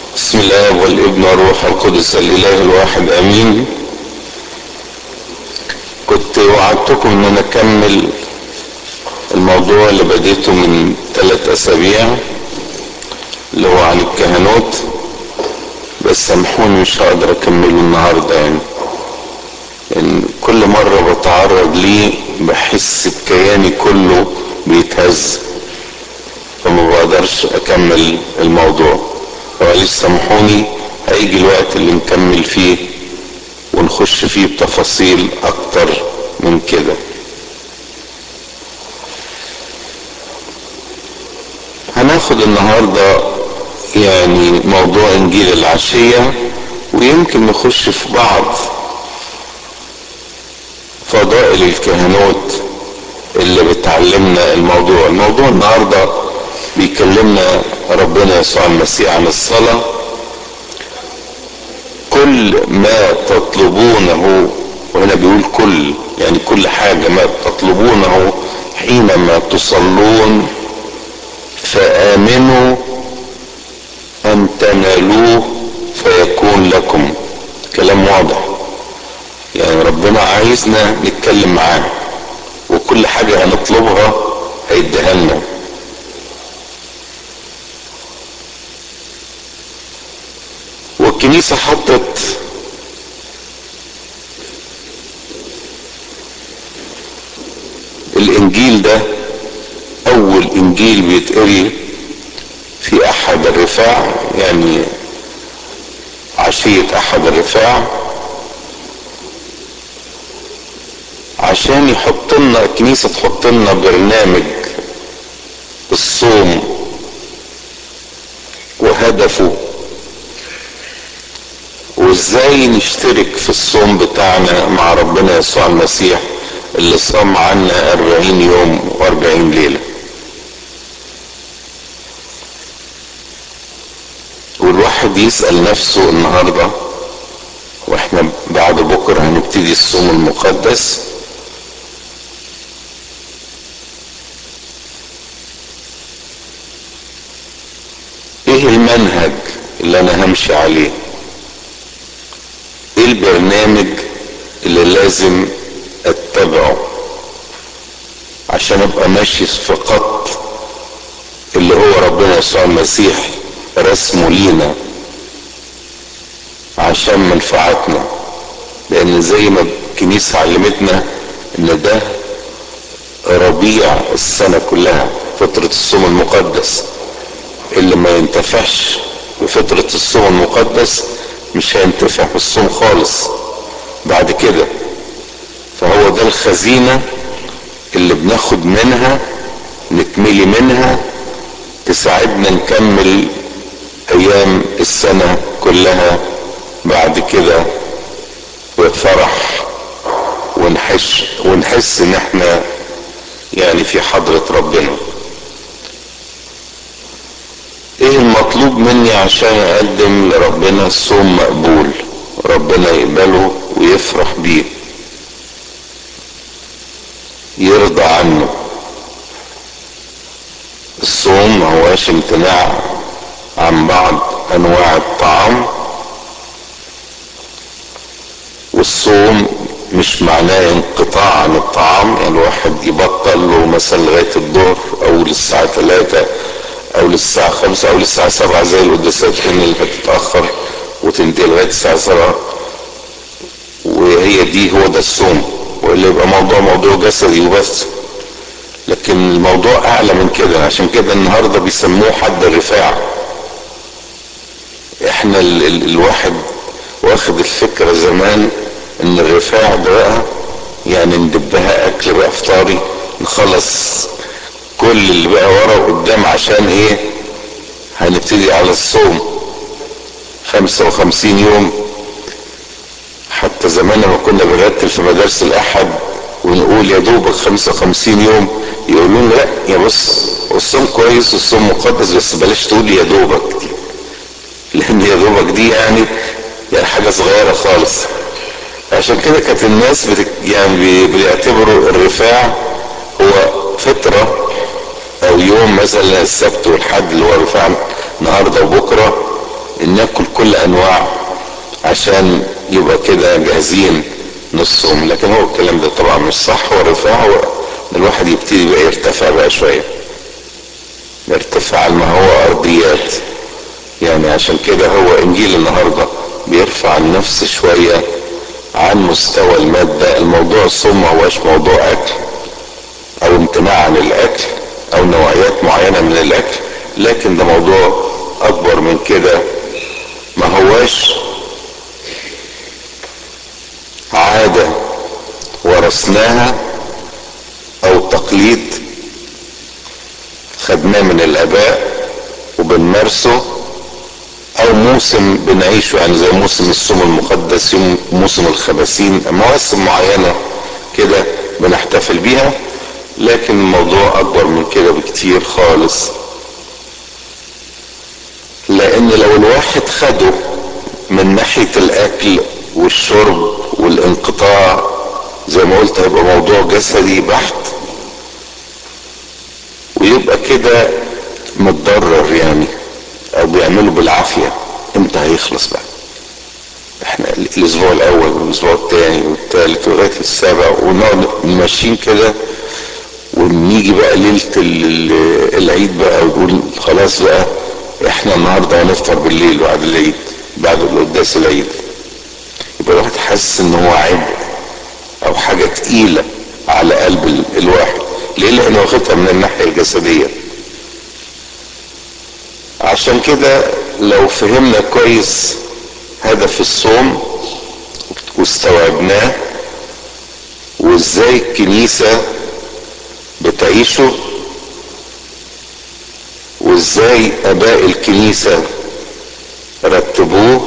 بسم الله والابن والروح القدس الاله الواحد امين كنت وعدتكم ان انا اكمل الموضوع اللي بديته من ثلاث اسابيع اللي هو عن الكهنوت بس سامحوني مش هقدر اكمله النهارده يعني ان كل مرة بتعرض ليه بحس بكياني كله بيتهز فما بقدرش اكمل الموضوع معلش سامحوني هيجي الوقت اللي نكمل فيه ونخش فيه بتفاصيل اكتر من كده هناخد النهاردة يعني موضوع انجيل العشية ويمكن نخش في بعض فضائل الكهنوت اللي بتعلمنا الموضوع الموضوع النهارده بيكلمنا ربنا يسوع المسيح عن الصلاة كل ما تطلبونه وهنا بيقول كل يعني كل حاجة ما تطلبونه حينما تصلون فآمنوا أن تنالوه فيكون لكم كلام واضح يعني ربنا عايزنا نتكلم معاه وكل حاجة هنطلبها هيديها لنا والكنيسة حطت الانجيل ده اول انجيل بيتقري في احد الرفاع يعني عشية احد الرفاع عشان يحط لنا الكنيسة تحط لنا برنامج الصوم وهدفه وازاي نشترك في الصوم بتاعنا مع ربنا يسوع المسيح اللي صام عنا أربعين يوم وأربعين ليلة والواحد يسأل نفسه النهاردة واحنا بعد بكرة هنبتدي الصوم المقدس ايه المنهج اللي انا همشي عليه ايه البرنامج اللي لازم اتبعه عشان ابقى ماشي فقط اللي هو ربنا يسوع المسيح رسمه لينا عشان منفعتنا لان زي ما الكنيسة علمتنا ان ده ربيع السنة كلها فترة الصوم المقدس اللي ما ينتفعش بفترة الصوم المقدس مش هينتفع بالصوم خالص بعد كده فهو ده الخزينة اللي بناخد منها نتملي منها تساعدنا نكمل ايام السنة كلها بعد كده بفرح ونحس ونحس ان احنا يعني في حضرة ربنا ايه المطلوب مني عشان اقدم لربنا الصوم مقبول ربنا يقبله ويفرح بيه يرضى عنه الصوم ما هواش امتناع عن بعض انواع الطعام والصوم مش معناه انقطاع عن الطعام يعني الواحد يبطل له مثلا لغايه الظهر او للساعه 3 او للساعة خمسة او للساعة سبعة زي القداسات هنا اللي بتتأخر وتنتهي لغاية الساعة سبعة وهي دي هو ده الصوم واللي يبقى موضوع موضوع جسدي وبس لكن الموضوع اعلى من كده عشان كده النهاردة بيسموه حد الرفاع احنا ال ال الواحد واخد الفكرة زمان ان الرفاع ده بقى يعني ندبها اكل بقى فطاري نخلص كل اللي بقى ورا وقدام عشان ايه هنبتدي على الصوم خمسة وخمسين يوم حتى زمان لما كنا بنرتل في مدارس الاحد ونقول يا دوبك خمسة وخمسين يوم يقولون لا يا بص الصوم كويس والصوم مقدس بس بلاش تقول يا دوبك دي لان يا دوبك دي يعني يعني حاجة صغيرة خالص عشان كده كانت الناس بتك يعني بيعتبروا الرفاع هو فترة او يوم مثلا السبت والحد اللي هو رفع النهارده وبكره ناكل كل انواع عشان يبقى كده جاهزين نصهم لكن هو الكلام ده طبعا مش صح والرفاع هو الواحد يبتدي بقى يرتفع بقى شويه يرتفع عن ما هو ارضيات يعني عشان كده هو انجيل النهارده بيرفع النفس شويه عن مستوى الماده الموضوع الصوم ما هوش موضوع اكل او امتناع عن الاكل او نوعيات معينه من الاكل لكن ده موضوع اكبر من كده ما هواش عاده ورثناها او تقليد خدناه من الاباء وبنمارسه او موسم بنعيشه يعني زي موسم الصوم المقدس يوم موسم الخمسين مواسم معينة كده بنحتفل بيها لكن الموضوع اكبر من كده بكتير خالص لان لو الواحد خده من ناحية الاكل والشرب والانقطاع زي ما قلت هيبقى موضوع جسدي بحت ويبقى كده متضرر يعني او بيعملوا بالعافية امتى هيخلص بقى احنا الاسبوع الاول والاسبوع الثاني والثالث لغاية السابع ونقعد ماشيين كده ونيجي بقى ليلة العيد بقى ونقول خلاص بقى احنا النهارده هنفطر بالليل بعد العيد بعد القداس العيد يبقى الواحد حاسس ان هو عبء او حاجة تقيلة على قلب الواحد ليه لانه واخدها من الناحية الجسدية عشان كده لو فهمنا كويس هدف الصوم واستوعبناه وازاي الكنيسة بتعيشه وازاي اباء الكنيسة رتبوه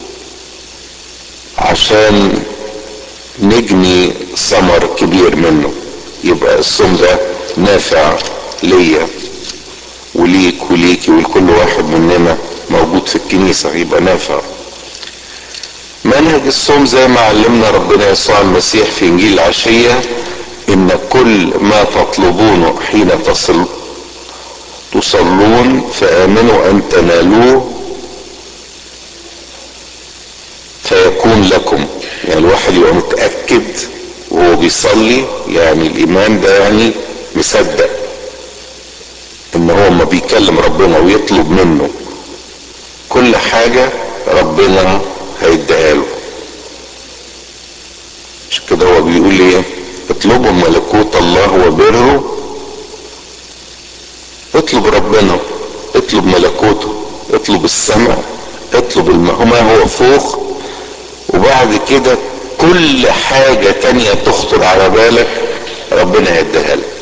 عشان نجني ثمر كبير منه يبقى الصوم ده نافع ليا وليك وليكي ولكل واحد مننا موجود في الكنيسة يبقى نافع منهج الصوم زي ما علمنا ربنا يسوع المسيح في انجيل العشية ان كل ما تطلبونه حين تصل تصلون فامنوا ان تنالوه فيكون لكم يعني الواحد يبقى متأكد وهو بيصلي يعني الايمان ده يعني مصدق ان هو ما بيكلم ربنا ويطلب منه كل حاجة ربنا هيديها له مش كده هو بيقول ايه اطلبوا ملكوت الله وبره اطلب ربنا اطلب ملكوته اطلب السماء اطلب ما هو فوق وبعد كده كل حاجة تانية تخطر على بالك ربنا هيديها لك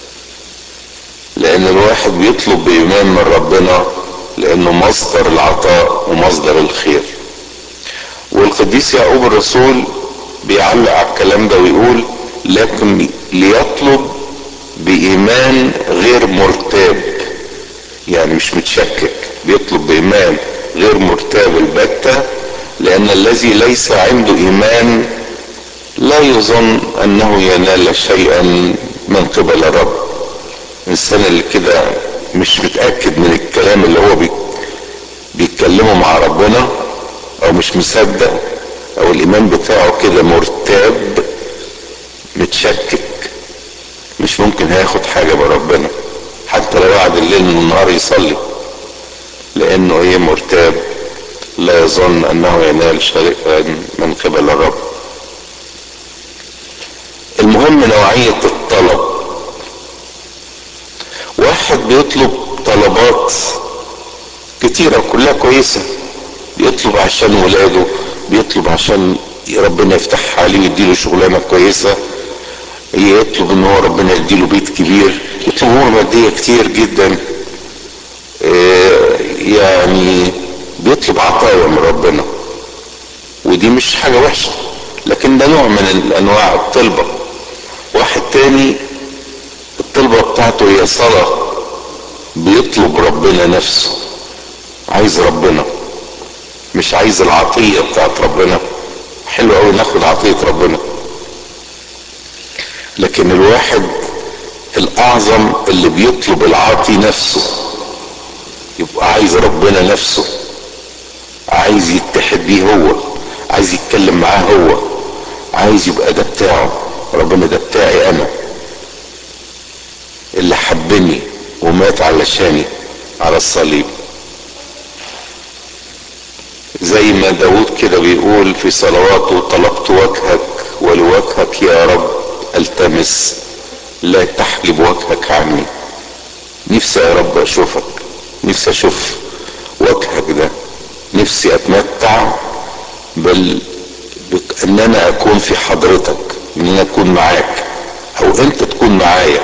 لان الواحد بيطلب بايمان من ربنا لانه مصدر العطاء ومصدر الخير والقديس يعقوب الرسول بيعلق على الكلام ده ويقول لكن ليطلب بايمان غير مرتاب يعني مش متشكك بيطلب بايمان غير مرتاب البتة لان الذي ليس عنده ايمان لا يظن انه ينال شيئا من قبل الرب الانسان اللي كده مش متاكد من الكلام اللي هو بي بيتكلمه مع ربنا او مش مصدق او الايمان بتاعه كده مرتاب متشكك مش ممكن هياخد حاجه من ربنا حتى لو قعد الليل والنهار يصلي لانه ايه مرتاب لا يظن انه ينال شيئا من قبل الرب المهم نوعيه الطلب واحد بيطلب طلبات كتيرة كلها كويسة بيطلب عشان ولاده بيطلب عشان ربنا يفتح عليه ويديله شغلانة كويسة يطلب ان هو ربنا يديله بيت كبير يطلب امور مادية كتير جدا يعني بيطلب عطايا من ربنا ودي مش حاجة وحشة لكن ده نوع من انواع الطلبة واحد تاني الطلبة بتاعته هي صلاة بيطلب ربنا نفسه عايز ربنا مش عايز العطية بتاعت ربنا حلو قوي ناخد عطية ربنا لكن الواحد الاعظم اللي بيطلب العاطي نفسه يبقى عايز ربنا نفسه عايز يتحد بيه هو عايز يتكلم معاه هو عايز يبقى ده بتاعه ربنا ده بتاعي انا اللي حبني ومات علشاني على الصليب زي ما داود كده بيقول في صلواته طلبت وجهك ولوجهك يا رب التمس لا تحجب وجهك عني نفسي يا رب اشوفك نفسي اشوف وجهك ده نفسي اتمتع بل ان انا اكون في حضرتك ان انا اكون معاك او انت تكون معايا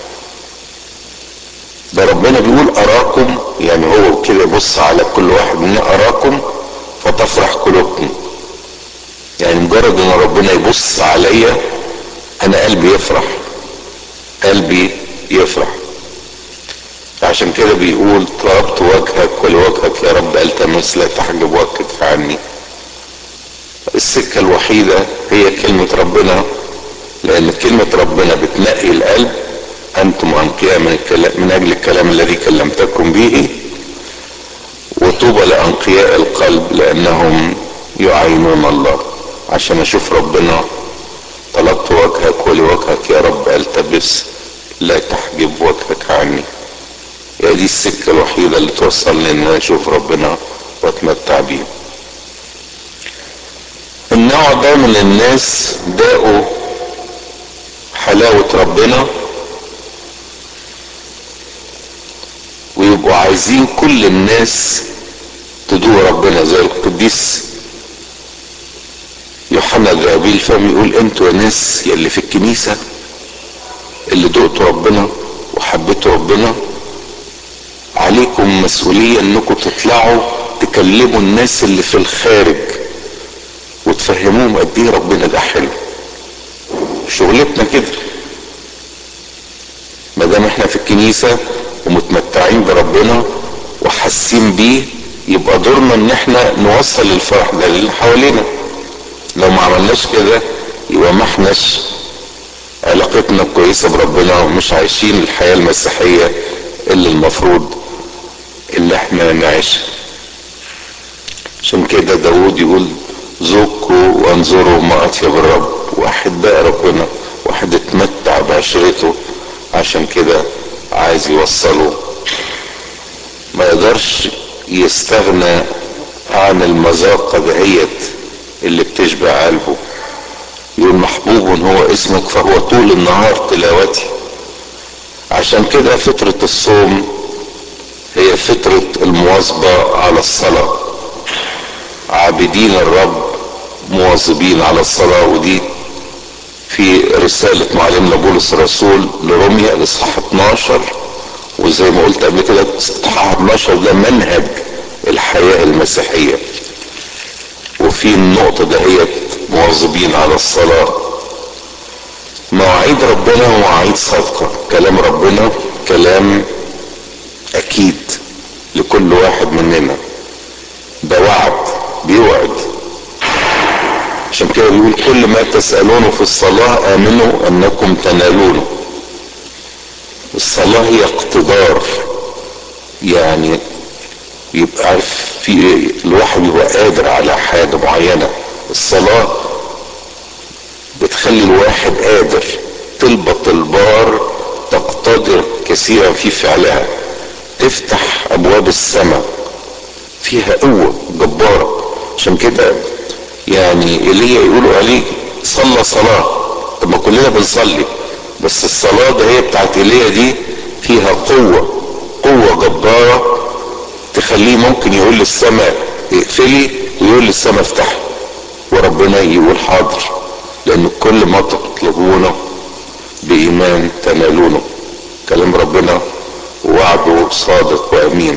ده ربنا بيقول اراكم يعني هو كده يبص على كل واحد منا اراكم فتفرح قلوبكم يعني مجرد ان ربنا يبص عليا انا قلبي يفرح قلبي يفرح عشان كده بيقول طلبت وجهك ولوجهك يا رب التمس لا تحجب وجهك عني السكة الوحيدة هي كلمة ربنا لأن كلمة ربنا بتنقي القلب أنتم أنقياء من, الكلام من أجل الكلام الذي كلمتكم به وطوبى لأنقياء القلب لأنهم يعينون الله عشان أشوف ربنا طلبت وجهك ولوجهك يا رب التبس لا تحجب وجهك عني هي دي السكة الوحيدة اللي توصلني ان انا اشوف ربنا واتمتع بيه النوع ده من الناس داقوا حلاوة ربنا ويبقوا عايزين كل الناس تدوق ربنا زي القديس يوحنا الذهبي الفم يقول انتوا يا ناس يلي في الكنيسة اللي دقتوا ربنا وحبيتوا ربنا عليكم مسؤولية انكم تطلعوا تكلموا الناس اللي في الخارج وتفهموهم قد ايه ربنا ده حلو شغلتنا كده ما دام احنا في الكنيسة ومتمتعين بربنا وحاسين بيه يبقى دورنا ان احنا نوصل الفرح ده للي حوالينا لو ما عملناش كده يبقى ما احناش علاقتنا كويسة بربنا ومش عايشين الحياة المسيحية اللي المفروض اللي احنا نعيشها عشان كده داود يقول ذوقوا وانظروا ما اطيب الرب واحد بقى ربنا واحد اتمتع بعشرته عشان كده عايز يوصله ما يقدرش يستغنى عن المذاقة دهيت اللي بتشبع قلبه يقول محبوب هو اسمك فهو طول النهار تلاوتي عشان كده فترة الصوم هي فترة المواظبة على الصلاة عابدين الرب مواظبين على الصلاة ودي في رسالة معلمنا بولس الرسول لروميا الاصحاح 12 وزي ما قلت قبل كده الاصحاح 12 ده منهج الحياة المسيحية وفي النقطة دهيت مواظبين على الصلاة مواعيد ربنا مواعيد صادقة كلام ربنا كلام أكيد لكل واحد مننا ده وعد بيوعد عشان كده بيقول كل ما تسألونه في الصلاة آمنوا أنكم تنالونه الصلاة هي اقتدار يعني يبقى عارف في الواحد يبقى قادر على حاجة معينة الصلاة بتخلي الواحد قادر تلبط البار تقتدر كثيرا في فعلها تفتح ابواب السماء فيها قوة جبارة عشان كده يعني ايليا يقولوا عليه صلى صلاة طب ما كلنا بنصلي بس الصلاة ده هي بتاعت ايليا دي فيها قوة قوة جبارة تخليه ممكن يقول للسماء اقفلي ويقول للسماء افتحي وربنا يقول حاضر لان كل ما تطلبونه بايمان تنالونه كلام ربنا وعده صادق وامين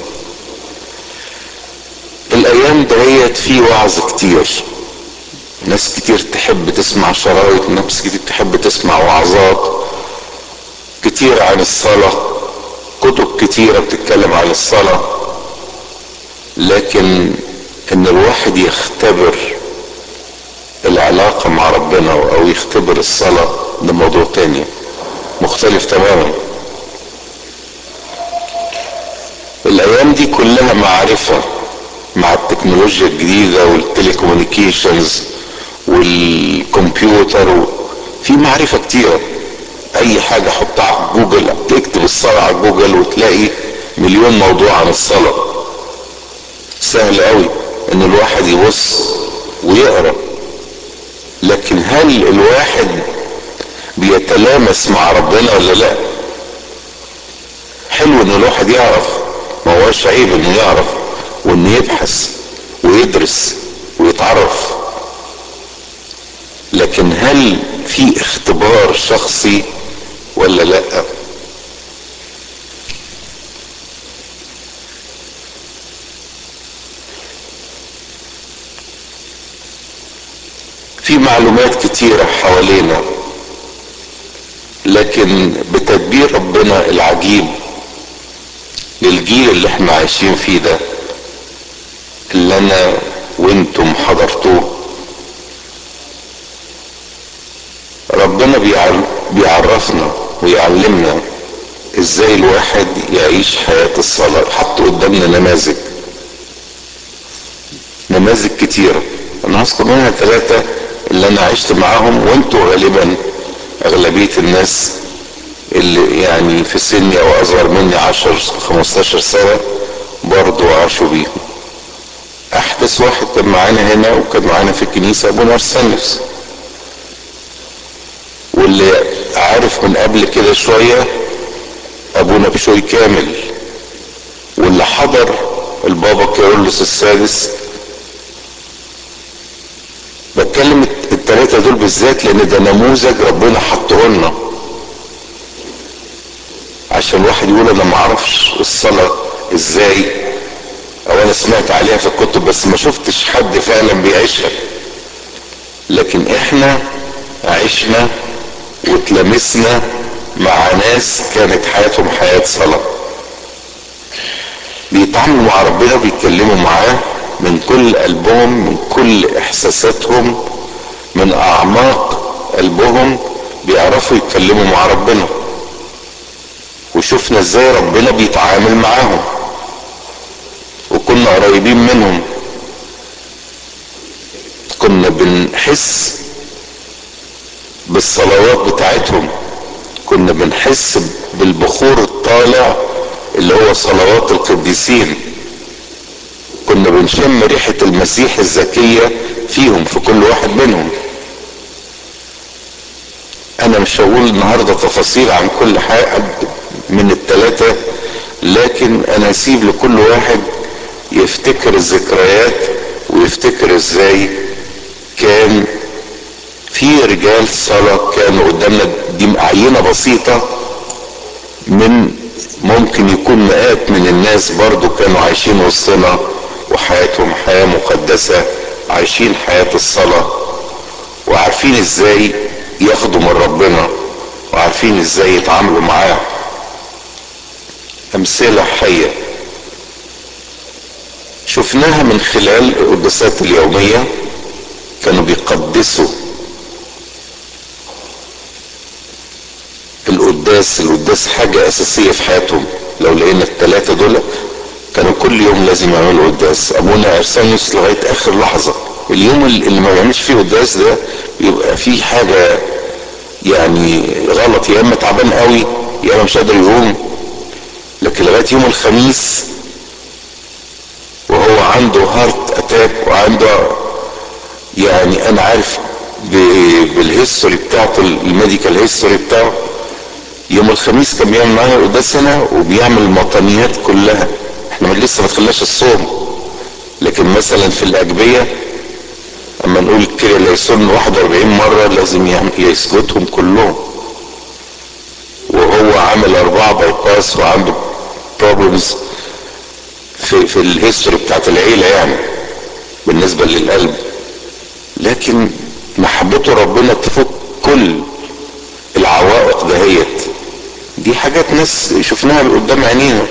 الايام دهيت في وعظ كتير ناس كتير تحب تسمع شرايط ناس كتير تحب تسمع وعظات كتير عن الصلاة كتب كتيرة بتتكلم عن الصلاة لكن ان الواحد يختبر العلاقة مع ربنا او يختبر الصلاة ده موضوع تاني مختلف تماما الايام دي كلها معرفة مع التكنولوجيا الجديدة والتليكومونيكيشنز والكمبيوتر و... في معرفة كتيرة اي حاجة حطها على جوجل تكتب الصلاة على جوجل وتلاقي مليون موضوع عن الصلاة سهل قوي ان الواحد يبص ويقرا لكن هل الواحد بيتلامس مع ربنا ولا لا حلو ان الواحد يعرف ما هوش عيب انه يعرف وانه يبحث ويدرس ويتعرف لكن هل في اختبار شخصي ولا لا في معلومات كتيرة حوالينا لكن بتدبير ربنا العجيب للجيل اللي احنا عايشين فيه ده اللي انا وانتم حضرتوه ربنا بيعرفنا ويعلمنا ازاي الواحد يعيش حياة الصلاة حط قدامنا نماذج نماذج كتيرة انا هذكر منها ثلاثة اللي انا عشت معاهم وانتوا غالبا اغلبية الناس اللي يعني في سني او اصغر مني عشر خمستاشر سنة برضو عاشوا بيهم احدث واحد كان معانا هنا وكان معانا في الكنيسة ابونا ارسانيوس واللي عارف من قبل كده شوية ابونا بشوي كامل واللي حضر البابا كيرلس السادس بتكلم التلاتة دول بالذات لان ده نموذج ربنا حطه لنا عشان الواحد يقول انا ما اعرفش الصلاة ازاي او انا سمعت عليها في الكتب بس ما شفتش حد فعلا بيعيشها لكن احنا عشنا وتلامسنا مع ناس كانت حياتهم حياة صلاة بيتعاملوا مع ربنا بيتكلموا معاه من كل قلبهم من كل احساساتهم من اعماق قلبهم بيعرفوا يتكلموا مع ربنا وشفنا ازاي ربنا بيتعامل معاهم وكنا قريبين منهم كنا بنحس بالصلوات بتاعتهم كنا بنحس بالبخور الطالع اللي هو صلوات القديسين كنا بنشم ريحة المسيح الزكية فيهم في كل واحد منهم انا مش هقول النهاردة تفاصيل عن كل حاجة من التلاتة لكن انا اسيب لكل واحد يفتكر الذكريات ويفتكر ازاي كان في رجال صلاة كانوا قدامنا دي عينة بسيطة من ممكن يكون مئات من الناس برضو كانوا عايشين وسطنا وحياتهم حياة مقدسة عايشين حياة الصلاة وعارفين ازاي ياخدوا من ربنا وعارفين ازاي يتعاملوا معاه امثلة حية شفناها من خلال القداسات اليومية كانوا بيقدسوا القداس القداس حاجة أساسية في حياتهم لو لقينا الثلاثة دول كانوا كل يوم لازم يعملوا قداس أبونا أرسانيوس لغاية آخر لحظة اليوم اللي ما بيعملش فيه قداس ده يبقى فيه حاجة يعني غلط يا إما تعبان قوي يا إما مش قادر يقوم لكن لغاية يوم الخميس وهو عنده هارت اتاك وعنده يعني انا عارف بالهيستوري بتاعته الميديكال هيستوري بتاعه يوم الخميس كان بيعمل معايا قداس هنا وبيعمل المطنيات كلها احنا لسه ما دخلناش الصوم لكن مثلا في الاجبيه اما نقول كده اللي يصوم 41 مره لازم يسجدهم كلهم وهو عامل اربعه بايباس وعنده بروبلمز في في الهيستوري بتاعت العيله يعني بالنسبه للقلب لكن محبته ربنا تفك كل العوائق دهيت دي حاجات ناس شفناها قدام عينينا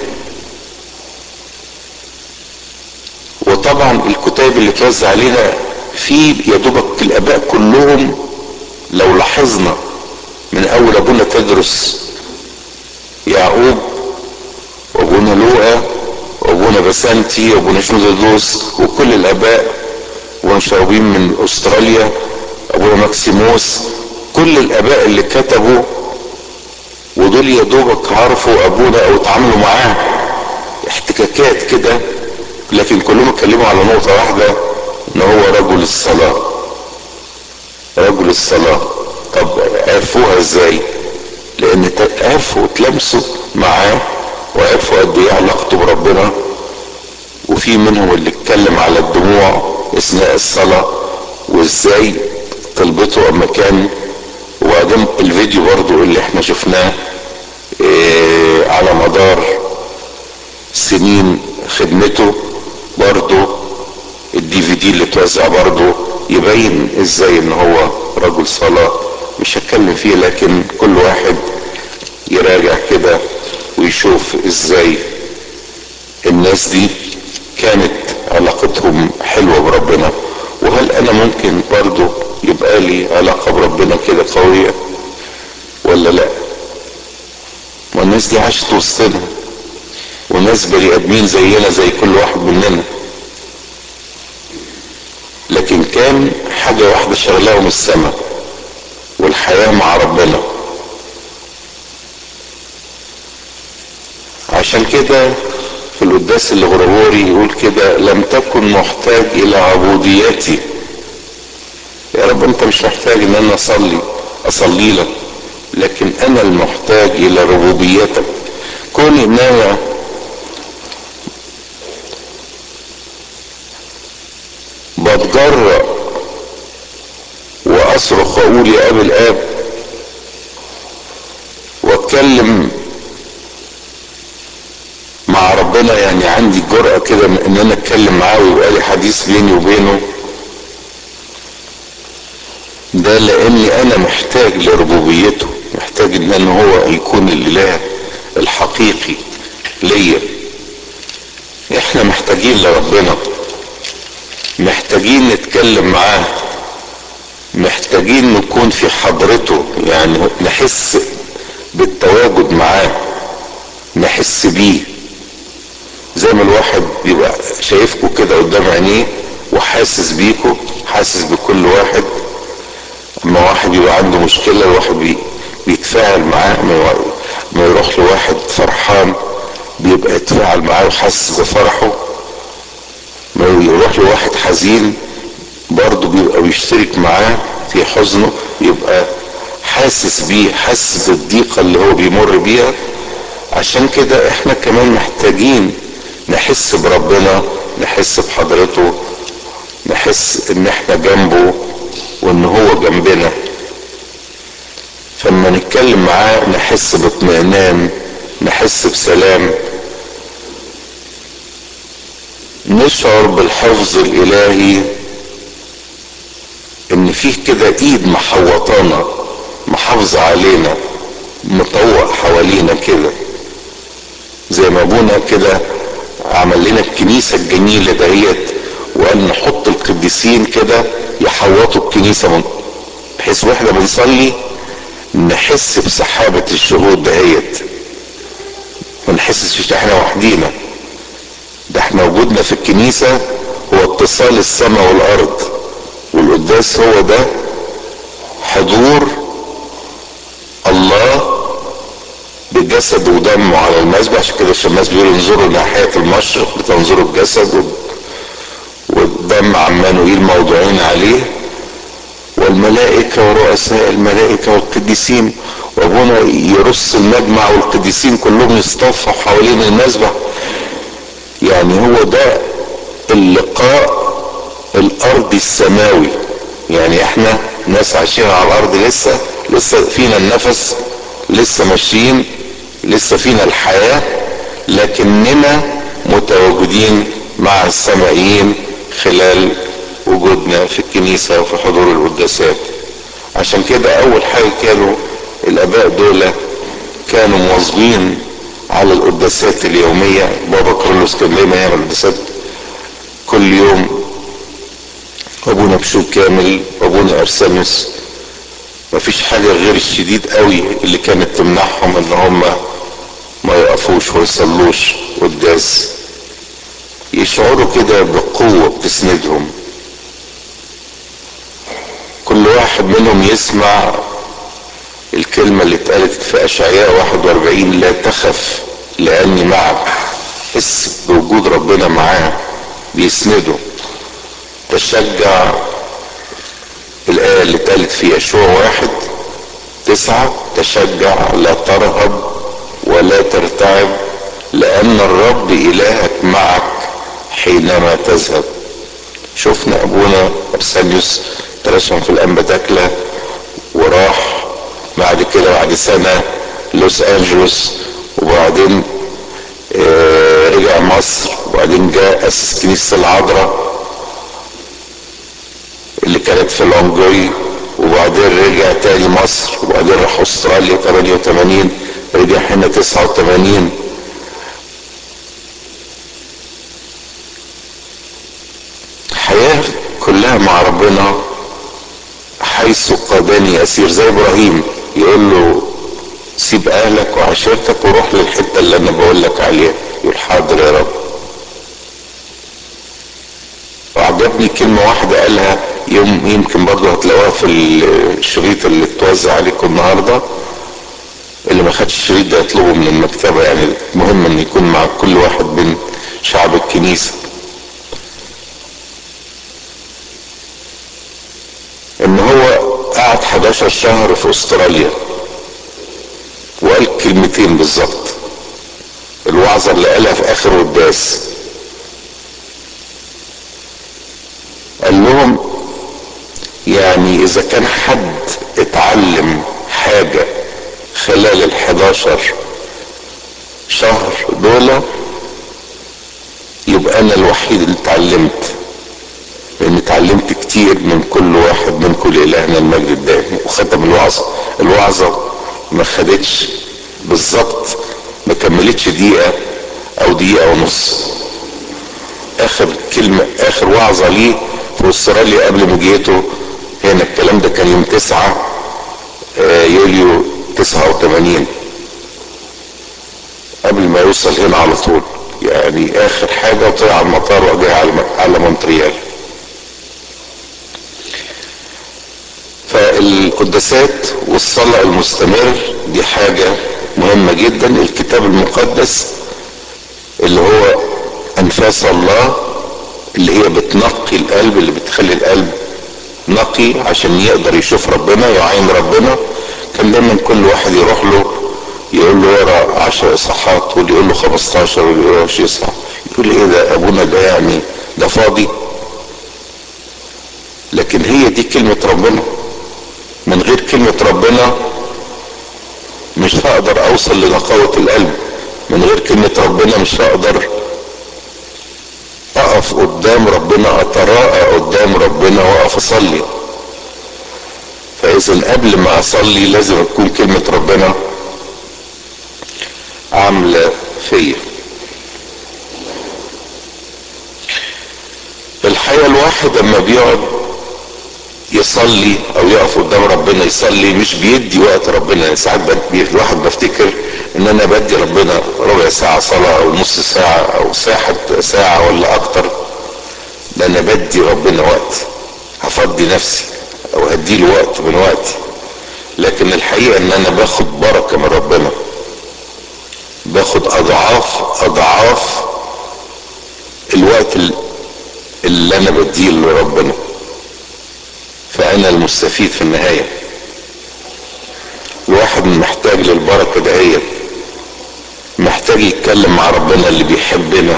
وطبعا الكتاب اللي توزع علينا في يا دوبك الاباء كلهم لو لاحظنا من اول ابونا تدرس يعقوب وابونا لوقا وابونا بسانتي وابونا شنودوس وكل الاباء ومشاوبين من استراليا ابونا ماكسيموس كل الاباء اللي كتبوا ودول يا دوبك عرفوا ابونا او اتعاملوا معاه احتكاكات كده لكن كلهم اتكلموا على نقطة واحدة ان هو رجل الصلاة رجل الصلاة طب عرفوها ازاي لان عرفوا اتلمسوا معاه وعرفوا قد ايه علاقته بربنا وفي منهم اللي اتكلم على الدموع اثناء الصلاة وازاي طلبته اما كان وبعدين الفيديو برضو اللي احنا شفناه اه على مدار سنين خدمته برضو الدي في دي اللي اتوزع برضو يبين ازاي ان هو رجل صلاة مش هتكلم فيه لكن كل واحد يراجع كده ويشوف ازاي الناس دي كانت علاقتهم حلوة بربنا وهل انا ممكن برضو يبقى لي علاقة بربنا كده قوية ولا لا ما الناس دي عاشت وسطنا وناس بني ادمين زينا زي كل واحد مننا لكن كان حاجة واحدة شغلاهم السماء والحياة مع ربنا عشان كده في القداس الغرغوري يقول كده لم تكن محتاج الى عبوديتي يا رب انت مش محتاج ان انا اصلي اصلي لك لكن انا المحتاج الى ربوبيتك كون ان انا بتجرأ واصرخ واقول يا اب الاب واتكلم مع ربنا يعني عندي جرأة كده ان انا اتكلم معاه ويبقى لي حديث بيني وبينه ده لاني انا محتاج لربوبيته محتاج ان هو يكون الاله الحقيقي ليا احنا محتاجين لربنا محتاجين نتكلم معاه محتاجين نكون في حضرته يعني نحس بالتواجد معاه نحس بيه زي ما الواحد بيبقى شايفكم كده قدام عينيه وحاسس بيكم حاسس بكل واحد اما واحد يبقى عنده مشكلة الواحد بي بيتفاعل معاه ما يروح لواحد فرحان بيبقى يتفاعل معاه وحاسس بفرحه ما يروح لواحد حزين برضه بيبقى بيشترك معاه في حزنه يبقى حاسس بيه حاسس بالضيقة اللي هو بيمر بيها عشان كده احنا كمان محتاجين نحس بربنا نحس بحضرته نحس ان احنا جنبه وان هو جنبنا فلما نتكلم معاه نحس باطمئنان نحس بسلام نشعر بالحفظ الالهي ان فيه كده ايد محوطانا محافظة علينا مطوق حوالينا كده زي ما ابونا كده عمل لنا الكنيسة الجميلة دهيت وقال نحط القديسين كده يحوطوا الكنيسة من بحيث واحنا بنصلي نحس بسحابة الشهود دهيت ما نحسش احنا وحدينا ده احنا وجودنا في الكنيسة هو اتصال السماء والارض والقداس هو ده حضور الله بجسد ودمه على المذبح عشان كده الشماس بيقول انظروا ناحية المشرق بتنظروا الجسد والدم عمانوئيل موضوعين عليه والملائكة ورؤساء الملائكة والقديسين وابونا يرص المجمع والقديسين كلهم يصطفوا حوالين المذبح يعني هو ده اللقاء الارضي السماوي يعني احنا ناس عايشين على الارض لسه لسه فينا النفس لسه ماشيين لسه فينا الحياة لكننا متواجدين مع السمائيين خلال وجودنا في الكنيسة وفي حضور القداسات عشان كده اول حاجة كانوا الاباء دول كانوا مواظبين على القداسات اليومية بابا كرولوس كان دايما يعمل قداسات كل يوم وابونا بشوك كامل وابونا ارسانوس مفيش حاجة غير الشديد قوي اللي كانت تمنعهم ان هم ما يقفوش ويصلوش قداس يشعروا كده بقوة بتسندهم كل واحد منهم يسمع الكلمة اللي اتقالت في أشعياء 41 لا تخف لأني معك حس بوجود ربنا معاه بيسنده تشجع الآية اللي اتقالت في يشوع واحد تسعة تشجع لا ترهب ولا ترتعب لأن الرب إلهك معك حينما تذهب شفنا أبونا أرسانيوس ترسم في الأنبتاكلة وراح بعد كده بعد سنة لوس أنجلوس وبعدين آه رجع مصر وبعدين جاء أسس كنيسة العذراء اللي كانت في العنجوي وبعدين رجع تاني مصر وبعدين راح استراليا 88 رجع هنا 89 حياة كلها مع ربنا حيث قادني اسير زي ابراهيم يقول له سيب اهلك وعشيرتك وروح للحته اللي انا بقول لك عليها يقول حاضر يا رب وعجبني كلمة واحدة قالها يوم يمكن برضه هتلاقوها في الشريط اللي اتوزع عليكم النهاردة اللي ما خدش الشريط ده يطلبه من المكتبة يعني مهم ان يكون مع كل واحد من شعب الكنيسة ان هو قعد 11 شهر في استراليا وقال كلمتين بالظبط الوعظة اللي قالها في اخر قداس قال لهم يعني اذا كان حد اتعلم حاجة خلال الحداشر شهر دول يبقى انا الوحيد اللي اتعلمت لان اتعلمت كتير من كل واحد من كل الهنا المجد الدائم وختم الوعظة الوعظة ما خدتش بالظبط ما كملتش دقيقة او دقيقة ونص اخر كلمة اخر وعظة ليه في استراليا قبل مجيته هنا الكلام ده كان يوم تسعة يوليو تسعة وثمانين قبل ما يوصل هنا على طول يعني اخر حاجة وطلع على المطار وجاي على على مونتريال فالقداسات والصلاة المستمر دي حاجة مهمة جدا الكتاب المقدس اللي هو انفاس الله اللي هي بتنقي القلب اللي بتخلي القلب نقي عشان يقدر يشوف ربنا يعين ربنا كان دايما كل واحد يروح له يقول له يقرا 10 اصحاحات واللي يقول له 15 واللي يقول له 20 اصحاح يقول لي ايه ده ابونا ده يعني ده فاضي لكن هي دي كلمة ربنا من غير كلمة ربنا مش هقدر اوصل لنقاوة القلب من غير كلمة ربنا مش هقدر اقف قدام ربنا اتراءى قدام ربنا واقف اصلي فاذا قبل ما اصلي لازم تكون كلمة ربنا عاملة فيا الحقيقة الواحد اما بيقعد يصلي او يقف قدام ربنا يصلي مش بيدي وقت ربنا يعني ساعات الواحد بفتكر ان انا بدي ربنا ربع ساعة صلاة او نص ساعة او ساعة ساعة ولا اكتر ده انا بدي ربنا وقت هفضي نفسي او هديله وقت من وقتي لكن الحقيقة ان انا باخد بركة من ربنا باخد اضعاف اضعاف الوقت اللي انا بديه لربنا فانا المستفيد في النهاية الواحد محتاج للبركة دهيت محتاج يتكلم مع ربنا اللي بيحبنا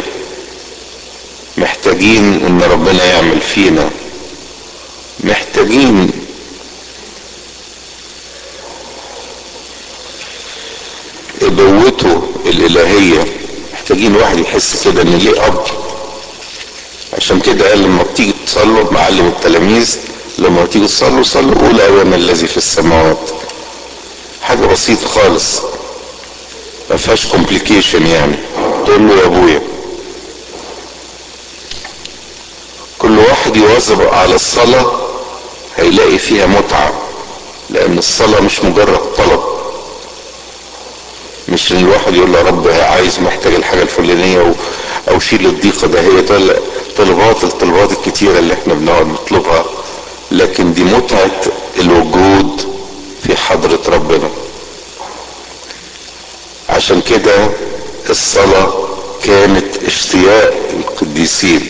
محتاجين ان ربنا يعمل فينا محتاجين ابوته الالهية محتاجين واحد يحس كده ان ليه اب عشان كده قال لما بتيجي تصلوا معلم التلاميذ لما تيجي تصلوا صلوا قول ابانا الذي في السماوات حاجة بسيطة خالص ما فيهاش كومبليكيشن يعني تقول له يا ابويا كل واحد يواظب على الصلاة هيلاقي فيها متعة لان الصلاة مش مجرد طلب مش ان الواحد يقول له يا رب عايز محتاج الحاجة الفلانية او شيل الضيقة ده هي دول طلبات الطلبات الكتيرة اللي احنا بنقعد نطلبها لكن دي متعة الوجود في حضرة ربنا عشان كده الصلاة كانت اشتياق القديسين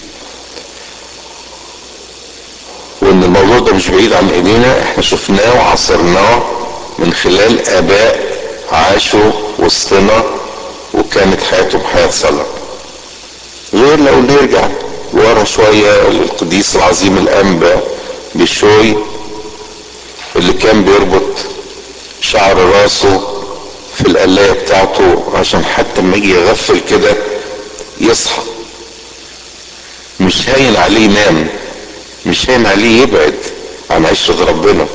وان الموضوع ده مش بعيد عن ايدينا احنا شفناه وعصرناه من خلال اباء عاشوا وسطنا وكانت حياتهم حياة صلاة غير لو نرجع ورا شوية للقديس العظيم الأنبا بشوي اللي كان بيربط شعر راسه في القلاية بتاعته عشان حتى لما يجي يغفل كده يصحى مش هين عليه ينام مش هين عليه يبعد عن عشرة ربنا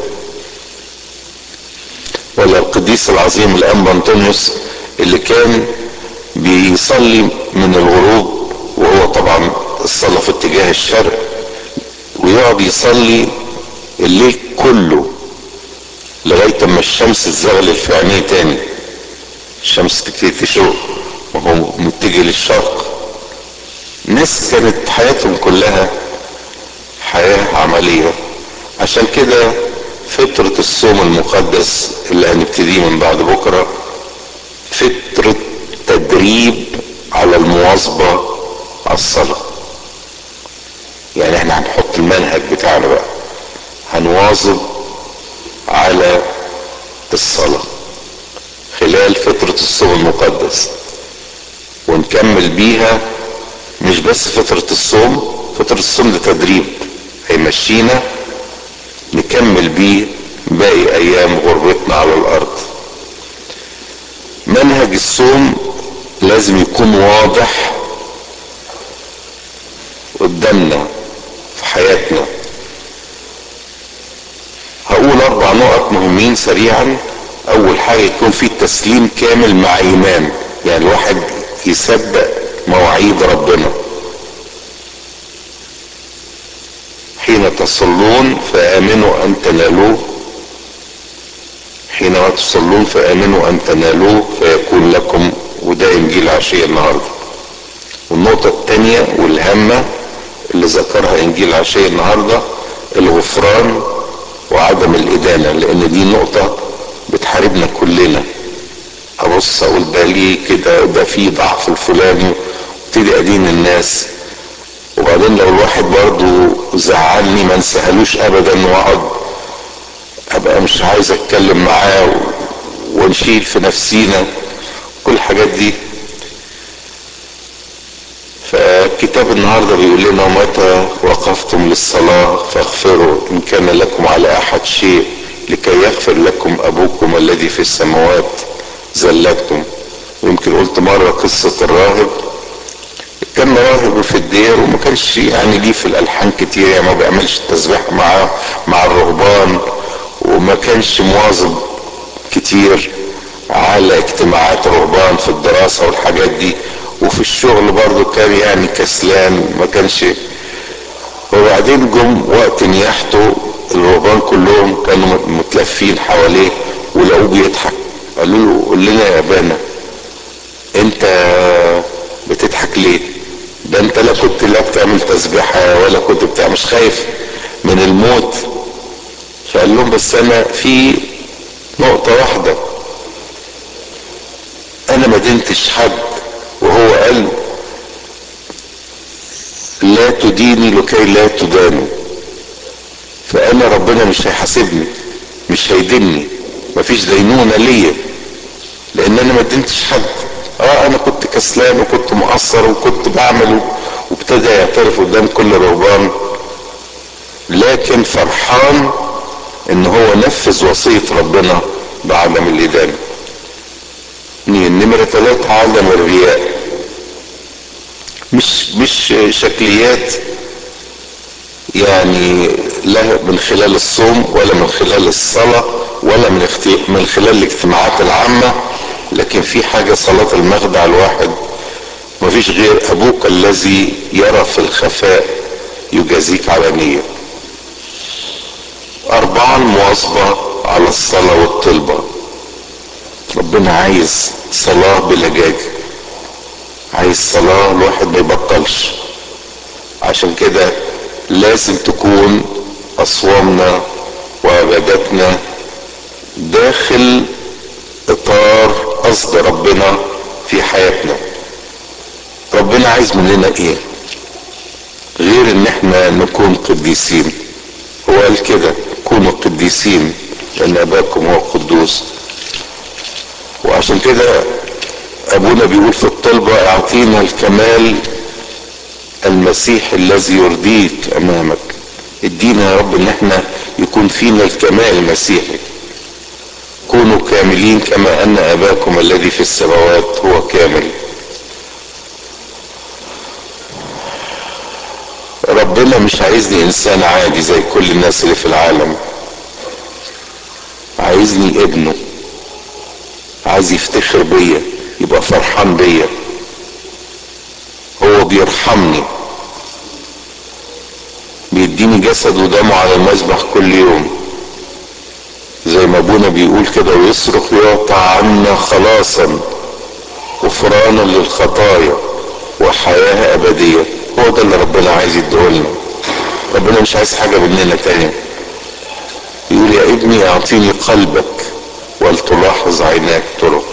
ولا القديس العظيم الأنبا أنطونيوس اللي كان بيصلي من الغروب وهو طبعا الصلاة في اتجاه الشرق ويقعد يصلي الليل كله لغاية اما الشمس تزغلل في عينيه تاني الشمس تبتدي تشوق وهو متجه للشرق ناس كانت حياتهم كلها حياة عملية عشان كده فترة الصوم المقدس اللي هنبتديه من بعد بكرة فترة تدريب على المواظبة على الصلاة يعني احنا هنحط المنهج بتاعنا بقى هنواظب على الصلاة خلال فترة الصوم المقدس ونكمل بيها مش بس فترة الصوم فترة الصوم ده تدريب هيمشينا نكمل بيه باقي ايام غربتنا على الارض منهج الصوم لازم يكون واضح قدامنا في حياتنا هقول اربع نقط مهمين سريعا اول حاجة يكون في تسليم كامل مع ايمان يعني الواحد يصدق مواعيد ربنا حين تصلون فامنوا ان تنالوه حينما تصلون فامنوا ان تنالوه فيكون لكم وده انجيل عشية النهارده والنقطة الثانية والهامة اللي ذكرها انجيل عشية النهارده الغفران وعدم الادانة لان دي نقطة بتحاربنا كلنا ابص اقول ده ليه كده ده في ضعف الفلاني وابتدي ادين الناس وبعدين لو الواحد برضو زعلني ما انسهلوش ابدا واقعد ابقى مش عايز اتكلم معاه ونشيل في نفسينا كل الحاجات دي فالكتاب النهارده بيقول لنا متى وقفتم للصلاة فاغفروا إن كان لكم على أحد شيء لكي يغفر لكم أبوكم الذي في السماوات زلتكم ويمكن قلت مرة قصة الراهب كان راهب في الدير وما كانش يعني ليه في الألحان كتير يعني ما بيعملش التسبيح مع مع الرهبان وما كانش مواظب كتير على اجتماعات رهبان في الدراسة والحاجات دي وفي الشغل برضه كان يعني كسلان ما كانش وبعدين جم وقت نياحته الرهبان كلهم كانوا متلفين حواليه ولقوه بيضحك قالوا له قول لنا يا ابانا انت بتضحك ليه ده انت لا كنت لا بتعمل تسبيحة ولا كنت بتاع مش خايف من الموت فقال لهم بس انا في نقطة واحدة انا ما دينتش حد وهو قال لا تديني لكي لا تدانوا فانا ربنا مش هيحاسبني مش هيدني مفيش دينونة ليا لان انا ما دينتش حد اه انا كنت كسلان وكنت مقصر وكنت بعمل وابتدى يعترف قدام كل رهبان لكن فرحان ان هو نفذ وصية ربنا بعدم الادانة نمرة ثلاثة عدم الرياء مش مش شكليات يعني لا من خلال الصوم ولا من خلال الصلاة ولا من من خلال الاجتماعات العامة لكن في حاجة صلاة المخدع الواحد مفيش غير ابوك الذي يرى في الخفاء يجازيك على نية اربعا مواظبة على الصلاة والطلبة ربنا عايز صلاة بلجاجة عايز صلاة الواحد ما يبطلش عشان كده لازم تكون أصوامنا وعباداتنا داخل إطار قصد ربنا في حياتنا ربنا عايز مننا إيه غير إن إحنا نكون قديسين هو قال كده كونوا قديسين لأن أباكم هو قدوس وعشان كده أبونا بيقول في الطلبة أعطينا الكمال المسيح الذي يرضيك أمامك ادينا يا رب إن احنا يكون فينا الكمال المسيحي كونوا كاملين كما أن أباكم الذي في السماوات هو كامل ربنا مش عايزني إنسان عادي زي كل الناس اللي في العالم عايزني ابنه عايز يفتخر بيا يبقى فرحان بيا هو بيرحمني بيديني جسد ودمه على المذبح كل يوم زي ما ابونا بيقول كده ويصرخ يعطى عنا خلاصا غفرانا للخطايا وحياة أبدية هو ده اللي ربنا عايز يديهولنا ربنا مش عايز حاجة مننا تاني يقول يا ابني اعطيني قلبك ولتلاحظ عيناك طرق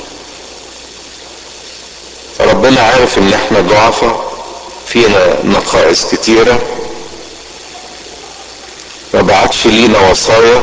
ربنا عارف ان احنا ضعفة فينا نقائص كتيرة ما بعتش لينا وصايا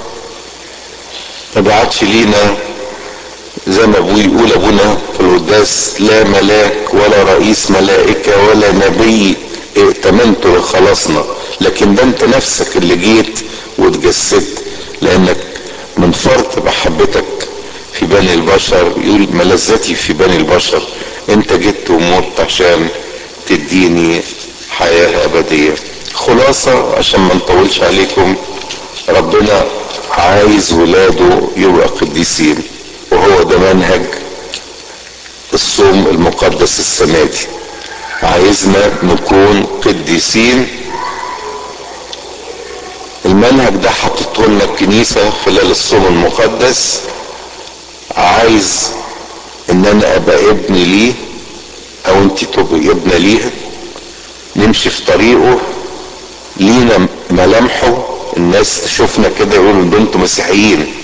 ما بعتش لينا زي ما ابوي يقول ابونا في القداس لا ملاك ولا رئيس ملائكة ولا نبي ائتمنته لخلاصنا لكن ده انت نفسك اللي جيت واتجسدت لانك من فرط محبتك في بني البشر يقول ملذتي في بني البشر انت جيت وموت عشان تديني حياة ابدية خلاصة عشان ما نطولش عليكم ربنا عايز ولاده يبقى قديسين وهو ده منهج الصوم المقدس السنة دي عايزنا نكون قديسين المنهج ده حطته لنا الكنيسة خلال الصوم المقدس عايز ان انا ابقى ابن ليه او انت تبقي ابنة ليها نمشي في طريقه لينا ملامحه الناس تشوفنا كده يقولوا دول انتوا مسيحيين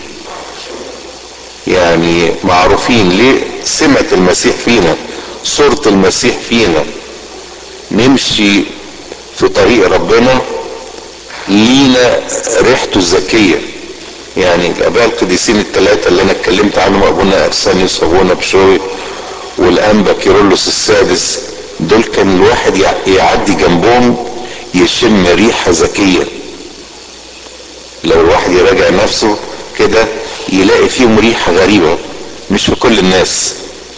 يعني معروفين ليه سمة المسيح فينا صورة المسيح فينا نمشي في طريق ربنا لينا ريحته الزكية يعني الاباء القديسين الثلاثة اللي انا اتكلمت عنهم ابونا ارسانيوس وابونا بشوي والانبا كيرلس السادس دول كان الواحد يعدي جنبهم يشم ريحة زكية لو الواحد يراجع نفسه كده يلاقي فيهم ريحة غريبة مش في كل الناس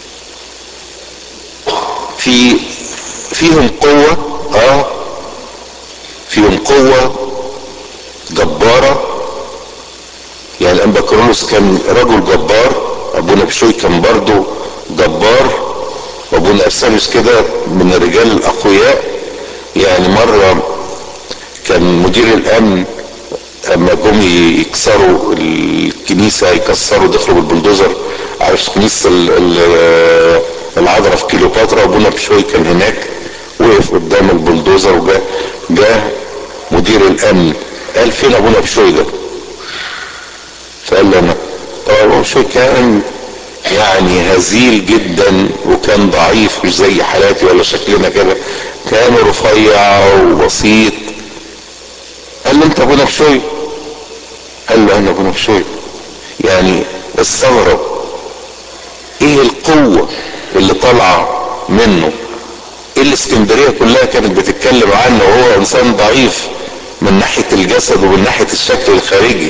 في فيهم قوة اه فيهم قوة جبارة يعني الانبا كرولوس كان رجل جبار ابونا بشوي كان برضه جبار وابونا ارسانيوس كده من الرجال الاقوياء يعني مرة كان مدير الامن اما جم يكسروا الكنيسة يكسروا دخلوا بالبلدوزر عارف كنيسة العذراء في كيلوباترا ابونا بشوي كان هناك وقف قدام البلدوزر وجاء جاء مدير الامن قال فين ابونا بشوي ده فقال له انا طبعا ابونا بشوي كان يعني هزيل جدا وكان ضعيف مش زي حالاتي ولا شكلنا كده كان رفيع وبسيط قال له انت ابونا بشوي قال له انا ابونا بشوي يعني استغرب ايه القوة اللي طالعة منه ايه الاسكندرية كلها كانت بتتكلم عنه وهو انسان ضعيف من ناحية الجسد ومن ناحية الشكل الخارجي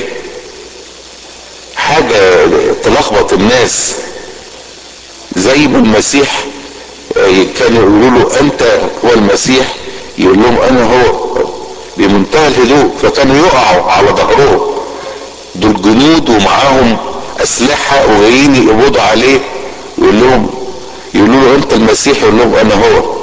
حاجة تلخبط الناس زي ما المسيح كانوا يقولوا له انت هو المسيح يقول لهم انا هو بمنتهى الهدوء فكانوا يقعوا على ظهرهم دول جنود ومعاهم اسلحه وجايين يقبضوا عليه ويقول لهم يقولوا له انت المسيح يقول لهم انا هو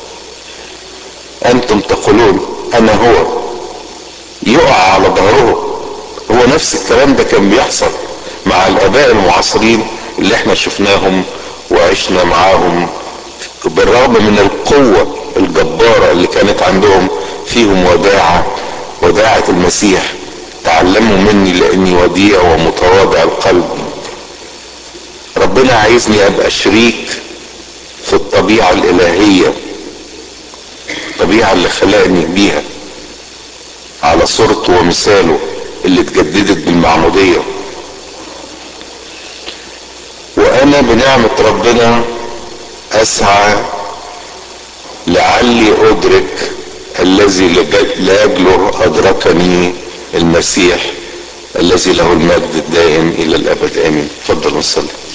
انتم تقولون انا هو يقع على ظهرهم هو نفس الكلام ده كان بيحصل مع الاباء المعاصرين اللي احنا شفناهم وعشنا معاهم بالرغم من القوة الجبارة اللي كانت عندهم فيهم وداعة وداعة المسيح تعلموا مني لاني وديع ومتواضع القلب ربنا عايزني ابقى شريك في الطبيعة الالهية الطبيعة اللي خلقني بيها على صورته ومثاله اللي اتجددت بالمعمودية وانا بنعمة ربنا اسعى لعلي ادرك الذي لاجله ادركني المسيح الذي له المجد الدائم الى الابد امين تفضل وصلي